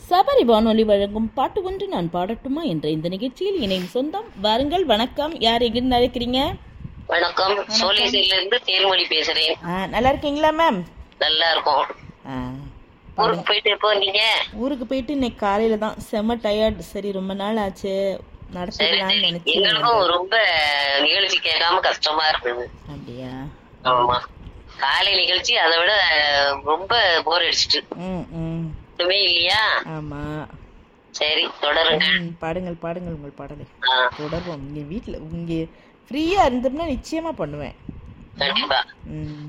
சபரி வானொலி வழங்கும் பாட்டு ஒன்று நான் பாடட்டுமா என்ற இந்த நிகழ்ச்சியில் இணையும் சொந்தம் வாருங்கள் வணக்கம் யார் எங்கிருந்து அழைக்கிறீங்க வணக்கம் சோலேசில இருந்து தேன்மொழி பேசுறேன் ஆ, நல்லா இருக்கீங்களா மேம் நல்லா இருக்கும் ஆ, ஊருக்கு போயிட்டு எப்போ வந்தீங்க ஊருக்கு போயிட்டு இன்னைக்கு காலையில தான் செம்ம டயர்ட் சரி ரொம்ப நாள் ஆச்சு நடத்திடலாம்னு நினைச்சேன் எங்களுக்கும் ரொம்ப நிகழ்ச்சி கேட்காம கஷ்டமா இருந்தது அப்படியா ஆமா காலை நிகழ்ச்சி அதை விட ரொம்ப போர் அடிச்சிட்டு ம் ம் ஒண்ணுமே இல்லையா ஆமா சரி தொடருங்க ம், பாடுங்கள் பாடுங்கள் உங்கள் பாடலை ஆ, தொடர்வோம் இங்கே வீட்டில் இங்கே ஃப்ரீயாக இருந்தோம்னா நிச்சயமா பண்ணுவேன் கண்டிப்பா ம்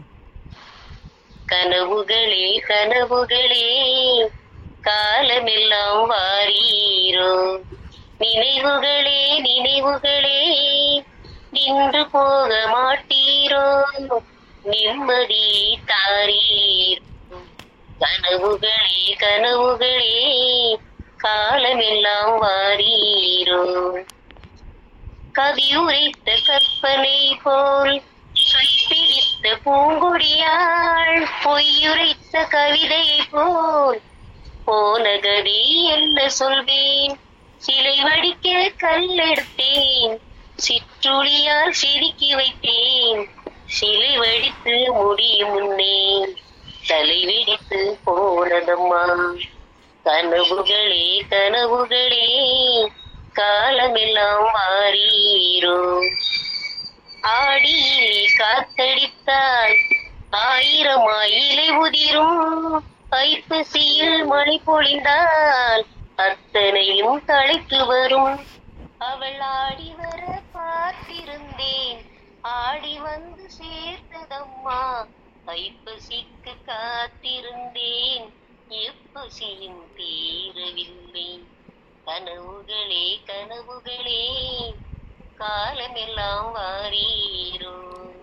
கனவுகளே கனவுகளே காலமெல்லாம் வாரீரோ நினைவுகளே நினைவுகளே நின்று போக மாட்டீரோ நிம்மதி தாரீர் கனவுகளே கனவுகளே காலமெல்லாம் வாரீரோ கவி உரைத்த கற்பனை போல் கைப்பிடித்த பூங்கொடியாள் பொய்யுரைத்த கவிதையை போல் போன கதி என்ன சொல்வேன் சிலை வடிக்க கல்லெடுத்தேன் சிற்றுளியால் செதுக்கி வைத்தேன் சிலை வடித்து முடியும் முன்னே தலை வெடித்து போனதம்மா கனவுகளே கனவுகளே காலமெல்லாம் வாரீரோ ஆடியிலே காத்தடித்தால் ஆயிரம் இலை உதிரும் ஐப்பசியில் மழை பொழிந்தால் அத்தனையும் தழைத்து வரும் அவள் ஆடி வர பார்த்திருந்தேன் ஆடி வந்து சேர்த்ததம்மா ஐப்பசிக்கு காத்திருந்தேன் எப்பசியும் தீரவில்லை கனவுகளே கனவுகளே காலமெல்லாம் வாரீரோ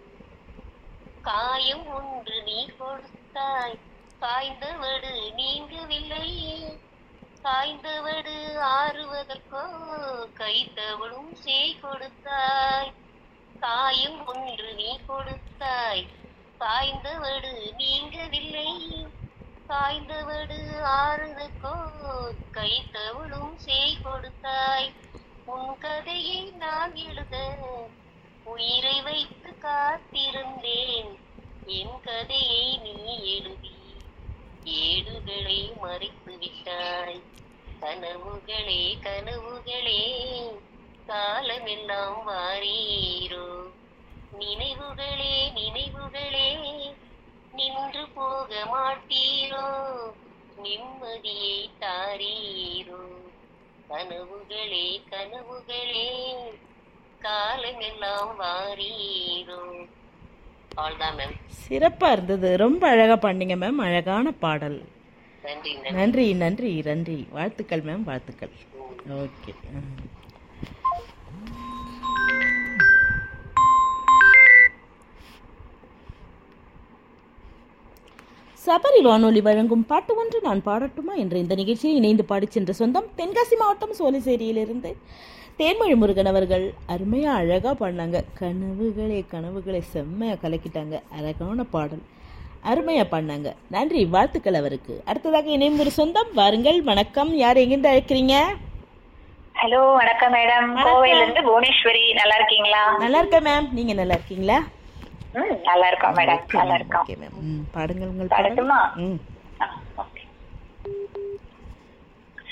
காயம் ஒன்று நீ கொடுத்தாய் காய்ந்தவடு நீங்கவில்லை காய்ந்தவடு ஆறுவதற்கோ கைத்தவளும் சேய் கொடுத்தாய் காயம் ஒன்று நீ கொடுத்தாய் காய்ந்தவடு நீங்கவில்லை காய்ந்தவடு ஆறுதற்கோ கைத்தவளும் சேய் கொடுத்தாய் உன் கதையை நான் எழுத உயிரை வைத்து காத்திருந்தேன் என் கதையை நீ எழுதி ஏடுகளை மறைத்து விட்டாய் கனவுகளே கனவுகளே காலமெல்லாம் வாரீரோ நினைவுகளே நினைவுகளே நின்று போக மாட்டீரோ நிம்மதியை தாரீரோ கனவுகளே கனவுகளே காலமெல்லாம் வாரீரோ அவ்வளவுதான் மேம் சிறப்பாக இருந்தது ரொம்ப அழகாக பண்ணீங்க மேம் அழகான பாடல் நன்றி நன்றி நன்றி நன்றி நன்றி வாழ்த்துக்கள் மேம் வாழ்த்துக்கள் ஓகே சபரி வானொலி வழங்கும் பாட்டு ஒன்று நான் பாடட்டுமா என்ற இந்த நிகழ்ச்சியில் இணைந்து பாடிச் சென்ற சொந்தம் தென்காசி மாவட்டம் சோலைசேரியிலிருந்து தேன்மொழி முருகன் அவர்கள் அருமையாக அழகாக பாடினாங்க கனவுகளே கனவுகளை செம்மையாக கலக்கிட்டாங்க அழகான பாடல் அருமையாக பாடினாங்க நன்றி வாழ்த்துக்கள் அவருக்கு அடுத்ததாக இணையும் ஒரு சொந்தம் வாருங்கள் வணக்கம் யார் எங்கிருந்து அழைக்கிறீங்க ஹலோ வணக்கம் மேடம் கோவையில இருந்து புவனேஸ்வரி நல்லா இருக்கீங்களா நல்லா இருக்கேன் மேம் நீங்க நல்லா இருக்கீங்களா ம் நல்லா இருக்கோம் மேடம் நல்லா இருக்கோம் ஓகே மேம் ம் பாடுங்கள் உங்கள் பாடல் பாடட்டுமா ம்